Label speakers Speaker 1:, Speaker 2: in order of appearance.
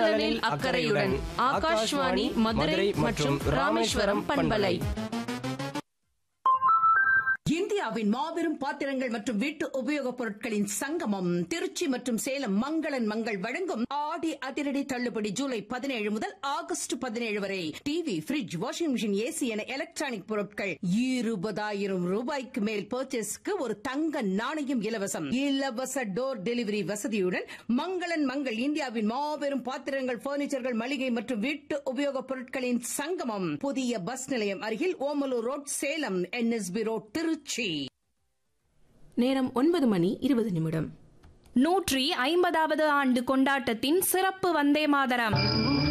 Speaker 1: நலனில் அக்கறையுடன் ஆகாஷ்வாணி மதுரை மற்றும் ராமேஸ்வரம் பண்பலை
Speaker 2: இந்தியாவின் மாபெரும் பாத்திரங்கள் மற்றும் வீட்டு உபயோகப் பொருட்களின் சங்கமம் திருச்சி மற்றும் சேலம் மங்களன் மங்கள் வழங்கும் ஆடி அதிரடி தள்ளுபடி ஜூலை பதினேழு முதல் ஆகஸ்ட் பதினேழு வரை TV fridge washing machine AC என எலக்ட்ரானிக் பொருட்கள் இருபதாயிரம் ரூபாய்க்கு மேல் பர்ச்சேஸ்க்கு ஒரு தங்க நாணயம் இலவசம் இலவச டோர் டெலிவரி வசதியுடன் மங்களன் மங்கள் இந்தியாவின் மாபெரும் பாத்திரங்கள் பர்னிச்சர்கள் மளிகை மற்றும் வீட்டு உபயோகப் பொருட்களின் சங்கமம் புதிய பஸ் நிலையம் அருகில் Omalur road Salem NSP road Tiruchi
Speaker 1: நேரம் ஒன்பது மணி இருபது நிமிடம்
Speaker 3: நூற்றி ஐம்பதாவது ஆண்டு கொண்டாட்டத்தின் சிறப்பு வந்தே மாதரம்